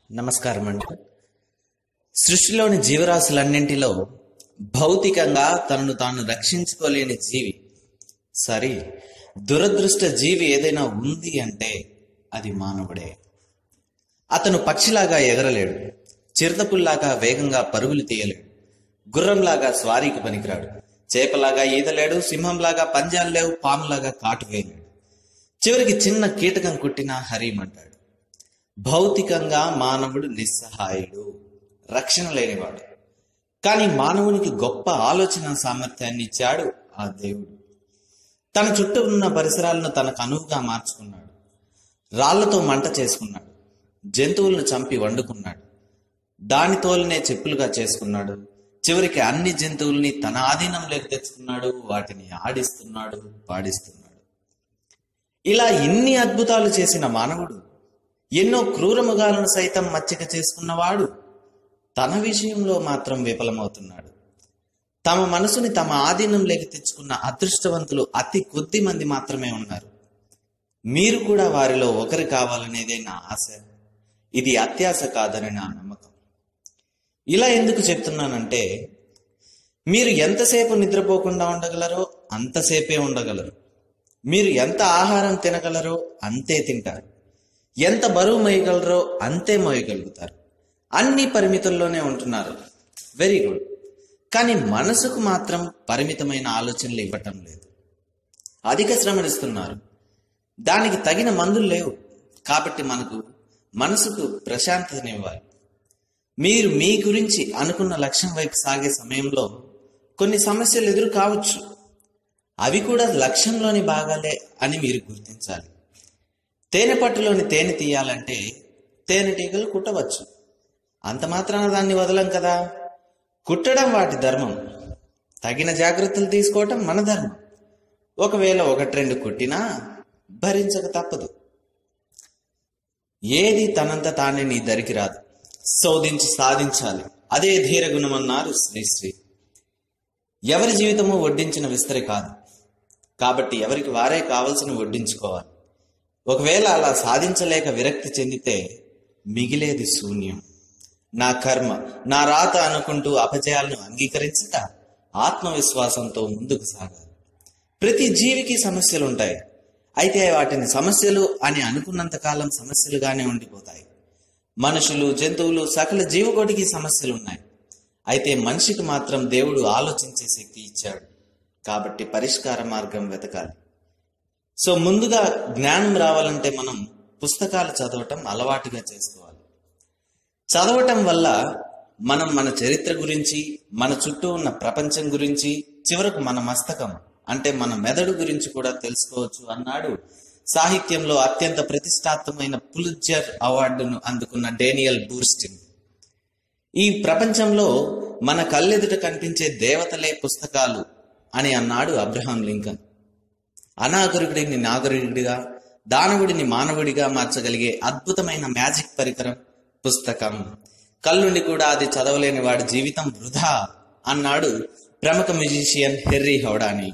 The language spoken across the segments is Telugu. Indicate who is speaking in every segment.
Speaker 1: నమస్కారం అండి సృష్టిలోని జీవరాశులన్నింటిలో భౌతికంగా తనను తాను రక్షించుకోలేని జీవి సరే దురదృష్ట జీవి ఏదైనా ఉంది అంటే అది మానవుడే అతను పక్షిలాగా ఎగరలేడు చిరుతపుల్లాగా వేగంగా పరుగులు తీయలేడు గుర్రంలాగా స్వారీకి పనికిరాడు చేపలాగా ఈదలేడు సింహంలాగా పంజాలు లేవు పాములాగా కాటు వేయలేడు చివరికి చిన్న కీటకం కుట్టినా హరీమంటాడు భౌతికంగా మానవుడు నిస్సహాయుడు రక్షణ లేనివాడు కానీ మానవునికి గొప్ప ఆలోచన సామర్థ్యాన్ని ఇచ్చాడు ఆ దేవుడు తన చుట్టూ ఉన్న పరిసరాలను తనకు అనువుగా మార్చుకున్నాడు రాళ్లతో మంట చేసుకున్నాడు జంతువులను చంపి వండుకున్నాడు దాని తోలునే చెప్పులుగా చేసుకున్నాడు చివరికి అన్ని జంతువుల్ని తన ఆధీనంలోకి తెచ్చుకున్నాడు వాటిని ఆడిస్తున్నాడు పాడిస్తున్నాడు ఇలా ఇన్ని అద్భుతాలు చేసిన మానవుడు ఎన్నో క్రూరముగాలను సైతం మచ్చిక చేసుకున్నవాడు తన విషయంలో మాత్రం విఫలమవుతున్నాడు తమ మనసుని తమ ఆధీనంలోకి తెచ్చుకున్న అదృష్టవంతులు అతి కొద్ది మంది మాత్రమే ఉన్నారు మీరు కూడా వారిలో ఒకరు కావాలనేదే నా ఆశ ఇది అత్యాశ కాదని నా నమ్మకం ఇలా ఎందుకు చెప్తున్నానంటే మీరు ఎంతసేపు నిద్రపోకుండా ఉండగలరో అంతసేపే ఉండగలరు మీరు ఎంత ఆహారం తినగలరో అంతే తింటారు ఎంత బరువు మోయగలరో అంతే మోయగలుగుతారు అన్ని పరిమితుల్లోనే ఉంటున్నారు వెరీ గుడ్ కానీ మనసుకు మాత్రం పరిమితమైన ఆలోచనలు ఇవ్వటం లేదు అధిక శ్రమనిస్తున్నారు దానికి తగిన మందులు లేవు కాబట్టి మనకు మనసుకు ప్రశాంతతనివ్వాలి మీరు మీ గురించి అనుకున్న లక్ష్యం వైపు సాగే సమయంలో కొన్ని సమస్యలు ఎదురు కావచ్చు అవి కూడా లక్ష్యంలోని భాగాలే అని మీరు గుర్తించాలి తేనె పట్టులోని తేనె తీయాలంటే తేనెటీగలు కుట్టవచ్చు అంత మాత్రాన దాన్ని వదలం కదా కుట్టడం వాటి ధర్మం తగిన జాగ్రత్తలు తీసుకోవటం మన ధర్మం ఒకవేళ ఒకటి రెండు కుట్టినా భరించక తప్పదు ఏది తనంత తానే నీ దరికి రాదు శోధించి సాధించాలి అదే ధీర గుణమన్నారు శ్రీశ్రీ ఎవరి జీవితము వడ్డించిన విస్తరి కాదు కాబట్టి ఎవరికి వారే కావలసిన వడ్డించుకోవాలి ఒకవేళ అలా సాధించలేక విరక్తి చెందితే మిగిలేది శూన్యం నా కర్మ నా రాత అనుకుంటూ అపజయాలను అంగీకరించక ఆత్మవిశ్వాసంతో ముందుకు సాగాలి ప్రతి జీవికి సమస్యలు ఉంటాయి అయితే వాటిని సమస్యలు అని అనుకున్నంత కాలం సమస్యలుగానే ఉండిపోతాయి మనుషులు జంతువులు సకల జీవకోటికి సమస్యలు ఉన్నాయి అయితే మనిషికి మాత్రం దేవుడు ఆలోచించే శక్తి ఇచ్చాడు కాబట్టి పరిష్కార మార్గం వెతకాలి సో ముందుగా జ్ఞానం రావాలంటే మనం పుస్తకాలు చదవటం అలవాటుగా చేసుకోవాలి చదవటం వల్ల మనం మన చరిత్ర గురించి మన చుట్టూ ఉన్న ప్రపంచం గురించి చివరకు మన మస్తకం అంటే మన మెదడు గురించి కూడా తెలుసుకోవచ్చు అన్నాడు సాహిత్యంలో అత్యంత ప్రతిష్టాత్మకమైన పులిట్జర్ అవార్డును అందుకున్న డేనియల్ బూర్స్టిన్ ఈ ప్రపంచంలో మన కళ్ళెదుట కనిపించే దేవతలే పుస్తకాలు అని అన్నాడు అబ్రహాం లింకన్ అనాగరికుడిని నాగరికుడిగా దానవుడిని మానవుడిగా మార్చగలిగే అద్భుతమైన మ్యాజిక్ పరికరం పుస్తకం కళ్ళుండి కూడా అది చదవలేని వాడి జీవితం వృధా అన్నాడు ప్రముఖ మ్యూజిషియన్ హెర్రీ హౌడాని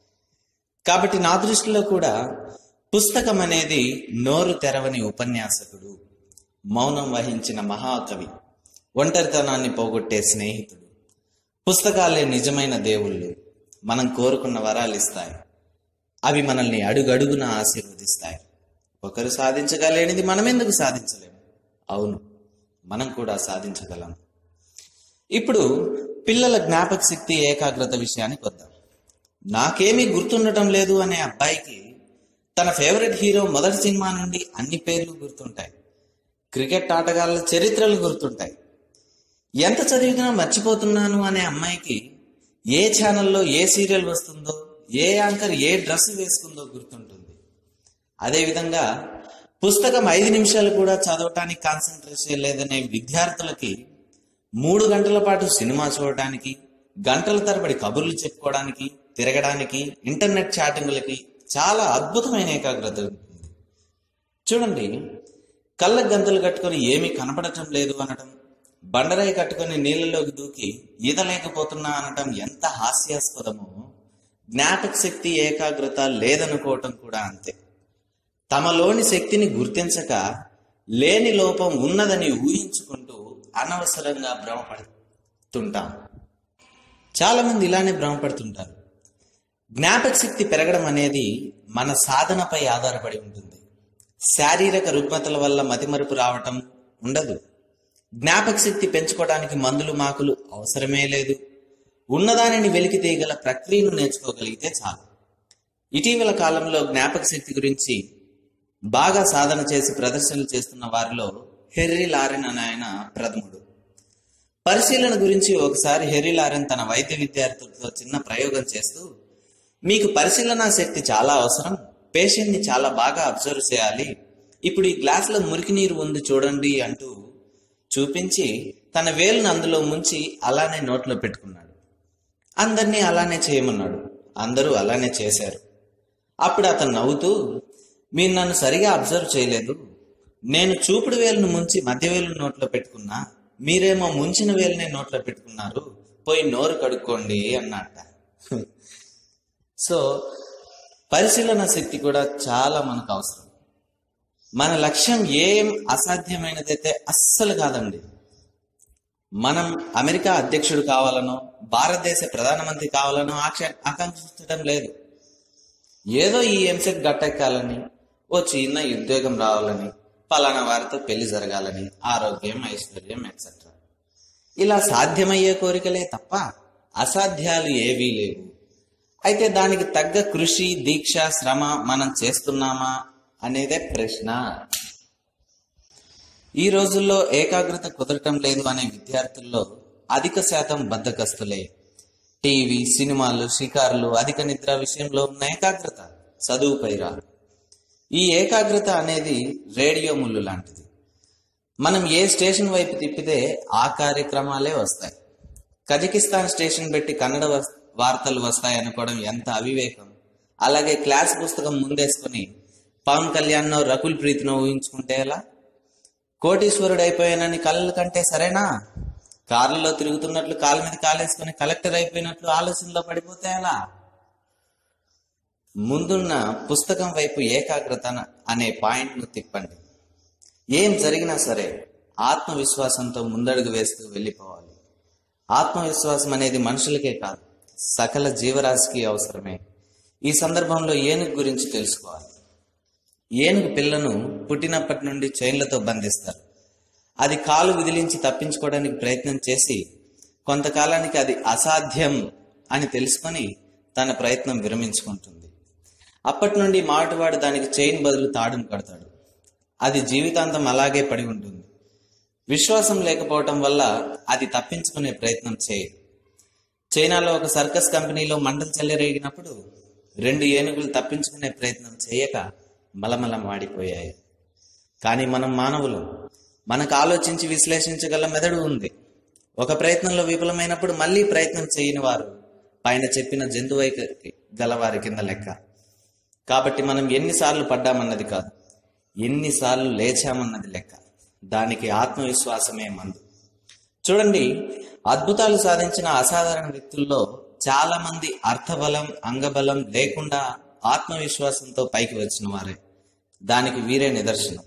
Speaker 1: కాబట్టి నా దృష్టిలో కూడా పుస్తకం అనేది నోరు తెరవని ఉపన్యాసకుడు మౌనం వహించిన మహాకవి ఒంటరితనాన్ని పోగొట్టే స్నేహితుడు పుస్తకాలే నిజమైన దేవుళ్ళు మనం కోరుకున్న వరాలు ఇస్తాయి అవి మనల్ని అడుగడుగున ఆశీర్వదిస్తాయి ఒకరు సాధించగలేనిది మనం ఎందుకు సాధించలేము అవును మనం కూడా సాధించగలం ఇప్పుడు పిల్లల జ్ఞాపక శక్తి ఏకాగ్రత విషయానికి వద్దాం నాకేమీ గుర్తుండటం లేదు అనే అబ్బాయికి తన ఫేవరెట్ హీరో మొదటి సినిమా నుండి అన్ని పేర్లు గుర్తుంటాయి క్రికెట్ ఆటగాళ్ళ చరిత్రలు గుర్తుంటాయి ఎంత చదివినా మర్చిపోతున్నాను అనే అమ్మాయికి ఏ ఛానల్లో ఏ సీరియల్ వస్తుందో ఏ యాంకర్ ఏ డ్రెస్ వేసుకుందో గుర్తుంటుంది అదేవిధంగా పుస్తకం ఐదు నిమిషాలు కూడా చదవటానికి కాన్సన్ట్రేషన్ లేదనే విద్యార్థులకి మూడు గంటల పాటు సినిమా చూడటానికి గంటల తరబడి కబుర్లు చెప్పుకోవడానికి తిరగడానికి ఇంటర్నెట్ చాటింగ్లకి చాలా అద్భుతమైన ఏకాగ్రత ఉంటుంది చూడండి కళ్ళ గంతలు కట్టుకొని ఏమీ కనపడటం లేదు అనటం బండరాయి కట్టుకొని నీళ్ళలోకి దూకి ఈదలేకపోతున్నా అనటం ఎంత హాస్యాస్పదమో జ్ఞాపక శక్తి ఏకాగ్రత లేదనుకోవటం కూడా అంతే తమలోని శక్తిని గుర్తించక లేని లోపం ఉన్నదని ఊహించుకుంటూ అనవసరంగా భ్రమపడుతుంటాం చాలా మంది ఇలానే భ్రమపడుతుంటారు జ్ఞాపక శక్తి పెరగడం అనేది మన సాధనపై ఆధారపడి ఉంటుంది శారీరక రుగ్మతల వల్ల మతిమరుపు రావటం ఉండదు జ్ఞాపక శక్తి పెంచుకోవడానికి మందులు మాకులు అవసరమే లేదు ఉన్నదానిని వెలికి తీయగల ప్రక్రియను నేర్చుకోగలిగితే చాలు ఇటీవల కాలంలో జ్ఞాపక శక్తి గురించి బాగా సాధన చేసి ప్రదర్శనలు చేస్తున్న వారిలో హెర్రీ లారెన్ అనే ఆయన ప్రథముడు పరిశీలన గురించి ఒకసారి హెర్రీ లారెన్ తన వైద్య విద్యార్థులతో చిన్న ప్రయోగం చేస్తూ మీకు పరిశీలన శక్తి చాలా అవసరం పేషెంట్ని చాలా బాగా అబ్జర్వ్ చేయాలి ఇప్పుడు ఈ గ్లాసులో మురికి నీరు ఉంది చూడండి అంటూ చూపించి తన వేలును అందులో ముంచి అలానే నోట్లో పెట్టుకున్నాడు అందరినీ అలానే చేయమన్నాడు అందరూ అలానే చేశారు అప్పుడు అతను నవ్వుతూ మీరు నన్ను సరిగా అబ్జర్వ్ చేయలేదు నేను చూపుడు వేలును ముంచి మధ్య వేలు నోట్లో పెట్టుకున్నా మీరేమో ముంచిన వేలునే నోట్లో పెట్టుకున్నారు పోయి నోరు కడుక్కోండి అన్నట్ట సో పరిశీలన శక్తి కూడా చాలా మనకు అవసరం మన లక్ష్యం ఏం అసాధ్యమైనదైతే అస్సలు కాదండి మనం అమెరికా అధ్యక్షుడు కావాలనో భారతదేశ ప్రధానమంత్రి కావాలనో ఆక్ష ఆకాంక్షించడం లేదు ఏదో ఈ ఎంసెట్ గట్టెక్కాలని ఓ చిన్న ఉద్యోగం రావాలని పలానా వారితో పెళ్లి జరగాలని ఆరోగ్యం ఐశ్వర్యం ఎక్సెట్రా ఇలా సాధ్యమయ్యే కోరికలే తప్ప అసాధ్యాలు ఏవీ లేవు అయితే దానికి తగ్గ కృషి దీక్ష శ్రమ మనం చేస్తున్నామా అనేదే ప్రశ్న ఈ రోజుల్లో ఏకాగ్రత కుదరటం లేదు అనే విద్యార్థుల్లో అధిక శాతం బద్దకస్తులే టీవీ సినిమాలు షికారులు అధిక నిద్ర విషయంలో ఉన్న ఏకాగ్రత చదువుపై రాదు ఈ ఏకాగ్రత అనేది రేడియో ముళ్ళు లాంటిది మనం ఏ స్టేషన్ వైపు తిప్పితే ఆ కార్యక్రమాలే వస్తాయి కజకిస్తాన్ స్టేషన్ పెట్టి కన్నడ వస్- వార్తలు వస్తాయి అనుకోవడం ఎంత అవివేకం అలాగే క్లాస్ పుస్తకం ముందేసుకొని పవన్ కళ్యాణ్నో రకుల్ ప్రీత్నో ఊహించుకుంటే ఎలా కోటీశ్వరుడు అయిపోయానని కళ్ళ కంటే సరేనా కార్లలో తిరుగుతున్నట్లు కాళ్ళ మీద కాలేసుకొని కలెక్టర్ అయిపోయినట్లు ఆలోచనలో పడిపోతే ఎలా ముందున్న పుస్తకం వైపు ఏకాగ్రత అనే పాయింట్ను తిప్పండి ఏం జరిగినా సరే ఆత్మవిశ్వాసంతో ముందడుగు వేస్తూ వెళ్ళిపోవాలి ఆత్మవిశ్వాసం అనేది మనుషులకే కాదు సకల జీవరాశికి అవసరమే ఈ సందర్భంలో ఏనుగు గురించి తెలుసుకోవాలి ఏనుగు పిల్లను పుట్టినప్పటి నుండి చైన్లతో బంధిస్తారు అది కాలు విదిలించి తప్పించుకోవడానికి ప్రయత్నం చేసి కొంతకాలానికి అది అసాధ్యం అని తెలుసుకొని తన ప్రయత్నం విరమించుకుంటుంది అప్పటి నుండి మాటివాడు దానికి చైన్ బదులు తాడును కడతాడు అది జీవితాంతం అలాగే పడి ఉంటుంది విశ్వాసం లేకపోవటం వల్ల అది తప్పించుకునే ప్రయత్నం చేయదు చైనాలో ఒక సర్కస్ కంపెనీలో మంటలు చెల్లరేగినప్పుడు రెండు ఏనుగులు తప్పించుకునే ప్రయత్నం చేయక మలమల మాడిపోయాయి కానీ మనం మానవులు మనకు ఆలోచించి విశ్లేషించగల మెదడు ఉంది ఒక ప్రయత్నంలో విఫలమైనప్పుడు మళ్ళీ ప్రయత్నం చేయని వారు పైన చెప్పిన జంతువై గలవారి కింద లెక్క కాబట్టి మనం ఎన్నిసార్లు పడ్డామన్నది కాదు ఎన్నిసార్లు లేచామన్నది లెక్క దానికి ఆత్మవిశ్వాసమే మందు చూడండి అద్భుతాలు సాధించిన అసాధారణ వ్యక్తుల్లో చాలా మంది అర్థబలం అంగబలం లేకుండా ఆత్మవిశ్వాసంతో పైకి వచ్చిన వారే దానికి వీరే నిదర్శనం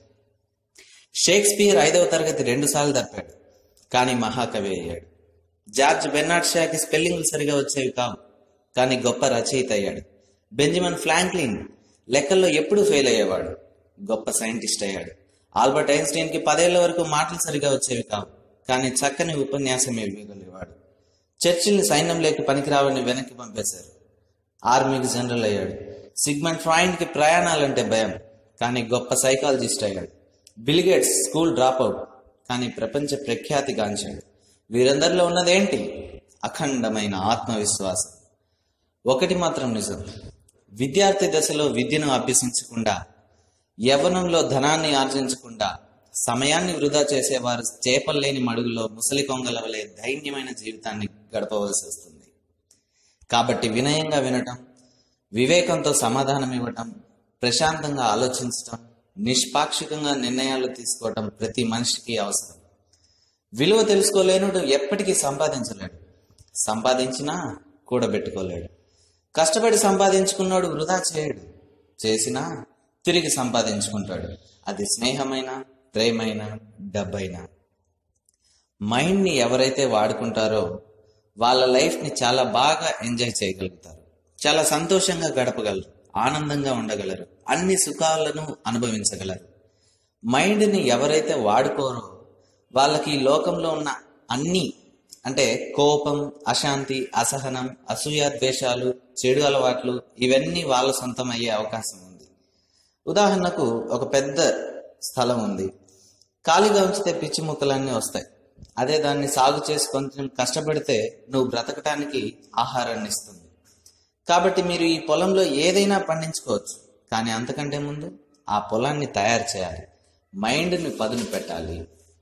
Speaker 1: షేక్స్పియర్ ఐదవ తరగతి రెండు సార్లు తప్పాడు కానీ మహాకవి అయ్యాడు జార్జ్ బెర్నాడ్ షాకి స్పెల్లింగ్లు సరిగా వచ్చేవి కావు కానీ గొప్ప రచయిత అయ్యాడు బెంజమిన్ ఫ్రాంక్లిన్ లెక్కల్లో ఎప్పుడూ ఫెయిల్ అయ్యేవాడు గొప్ప సైంటిస్ట్ అయ్యాడు ఆల్బర్ట్ ఐన్స్టీన్ కి పదేళ్ల వరకు మాటలు సరిగా వచ్చేవి కావు కానీ చక్కని ఉపన్యాసం ఇవ్వగలిగేవాడు చర్చిల్ని సైన్యంలోకి పనికిరావని వెనక్కి పంపేశారు ఆర్మీకి జనరల్ అయ్యాడు సిగ్మండ్ ఫ్రాయిడ్ కి ప్రయాణాలంటే భయం కానీ గొప్ప సైకాలజిస్ట్ అయ్యాడు బిల్గేట్స్ స్కూల్ డ్రాప్ అవుట్ కానీ ప్రపంచ ప్రఖ్యాతి గాంచాడు వీరందరిలో ఉన్నదేంటి అఖండమైన ఆత్మవిశ్వాసం ఒకటి మాత్రం నిజం విద్యార్థి దశలో విద్యను అభ్యసించకుండా యవ్వనంలో ధనాన్ని ఆర్జించకుండా సమయాన్ని వృధా చేసేవారు చేపల్లేని మడుగులో ముసలి కొంగల వలె దైన్యమైన జీవితాన్ని గడపవలసి వస్తుంది కాబట్టి వినయంగా వినటం వివేకంతో సమాధానం ఇవ్వటం ప్రశాంతంగా ఆలోచించటం నిష్పాక్షికంగా నిర్ణయాలు తీసుకోవటం ప్రతి మనిషికి అవసరం విలువ తెలుసుకోలేనుడు ఎప్పటికీ సంపాదించలేడు సంపాదించినా కూడబెట్టుకోలేడు కష్టపడి సంపాదించుకున్నాడు వృధా చేయడు చేసినా తిరిగి సంపాదించుకుంటాడు అది స్నేహమైన ప్రేమైనా డబ్బైనా మైండ్ని ఎవరైతే వాడుకుంటారో వాళ్ళ లైఫ్ని చాలా బాగా ఎంజాయ్ చేయగలుగుతారు చాలా సంతోషంగా గడపగలరు ఆనందంగా ఉండగలరు అన్ని సుఖాలను అనుభవించగలరు మైండ్ని ఎవరైతే వాడుకోరో వాళ్ళకి ఈ లోకంలో ఉన్న అన్ని అంటే కోపం అశాంతి అసహనం అసూయ ద్వేషాలు చెడు అలవాట్లు ఇవన్నీ వాళ్ళ సొంతం అయ్యే అవకాశం ఉంది ఉదాహరణకు ఒక పెద్ద స్థలం ఉంది ఖాళీగా ఉంచితే పిచ్చి ముక్కలన్నీ వస్తాయి అదే దాన్ని సాగు చేసి కొంచెం కష్టపడితే నువ్వు బ్రతకటానికి ఆహారాన్ని ఇస్తుంది కాబట్టి మీరు ఈ పొలంలో ఏదైనా పండించుకోవచ్చు కానీ అంతకంటే ముందు ఆ పొలాన్ని తయారు చేయాలి మైండ్ని పదును పెట్టాలి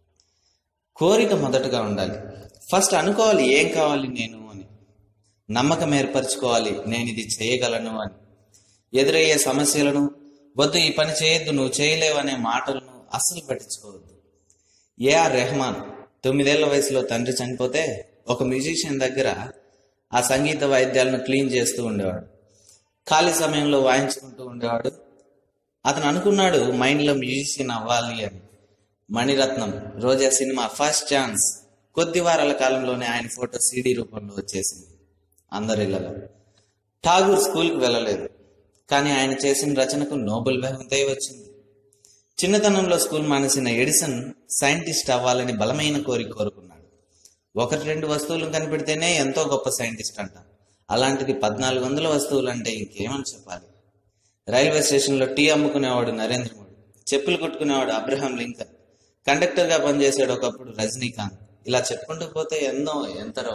Speaker 1: కోరిక మొదటగా ఉండాలి ఫస్ట్ అనుకోవాలి ఏం కావాలి నేను అని నమ్మకం ఏర్పరచుకోవాలి నేను ఇది చేయగలను అని ఎదురయ్యే సమస్యలను వద్దు ఈ పని చేయొద్దు నువ్వు చేయలేవు అనే మాటలను అస్సలు పట్టించుకోవద్దు ఏఆర్ రెహమాన్ తొమ్మిదేళ్ల వయసులో తండ్రి చనిపోతే ఒక మ్యూజిషియన్ దగ్గర ఆ సంగీత వాయిద్యాలను క్లీన్ చేస్తూ ఉండేవాడు ఖాళీ సమయంలో వాయించుకుంటూ ఉండేవాడు అతను అనుకున్నాడు మైండ్లో మ్యూజిషియన్ అవ్వాలి అని Maniratnam Roja cinema first chance కొద్ది వారాల కాలంలోనే ఆయన ఫోటో సీడీ రూపంలో వచ్చేసింది అందరిళ్లలో ఠాగూర్ స్కూల్కి వెళ్ళలేదు కానీ ఆయన చేసిన రచనకు నోబెల్ బహుమతే వచ్చింది చిన్నతనంలో స్కూల్ మానేసిన ఎడిసన్ సైంటిస్ట్ అవ్వాలని బలమైన కోరిక కోరుకున్నాడు ఒకటి రెండు వస్తువులు కనిపెడితేనే ఎంతో గొప్ప సైంటిస్ట్ అంట అలాంటిది పద్నాలుగు వందల వస్తువులు అంటే ఇంకేమని చెప్పాలి రైల్వే స్టేషన్లో టీ అమ్ముకునేవాడు నరేంద్ర మోడీ చెప్పులు కుట్టుకునేవాడు అబ్రహాం లింకన్ కండక్టర్గా పనిచేసాడు ఒకప్పుడు రజనీకాంత్ ఇలా చెప్పుకుంటూ పోతే ఎన్నో ఎంతరో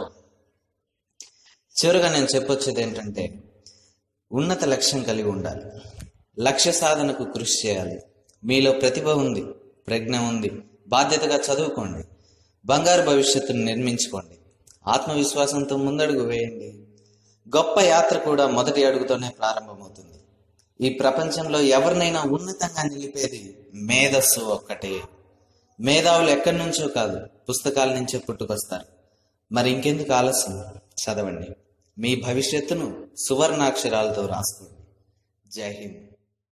Speaker 1: చివరిగా నేను చెప్పొచ్చేది ఏంటంటే ఉన్నత లక్ష్యం కలిగి ఉండాలి లక్ష్య సాధనకు కృషి చేయాలి మీలో ప్రతిభ ఉంది ప్రజ్ఞ ఉంది బాధ్యతగా చదువుకోండి బంగారు భవిష్యత్తును నిర్మించుకోండి ఆత్మవిశ్వాసంతో ముందడుగు వేయండి గొప్ప యాత్ర కూడా మొదటి అడుగుతోనే ప్రారంభమవుతుంది ఈ ప్రపంచంలో ఎవరినైనా ఉన్నతంగా నిలిపేది మేధస్సు ఒక్కటే మేధావులు ఎక్కడి నుంచో కాదు పుస్తకాల నుంచే పుట్టుకొస్తారు మరి ఇంకెందుకు ఆలస్యం చదవండి మీ భవిష్యత్తును సువర్ణాక్షరాలతో రాసుకోండి జై హింద్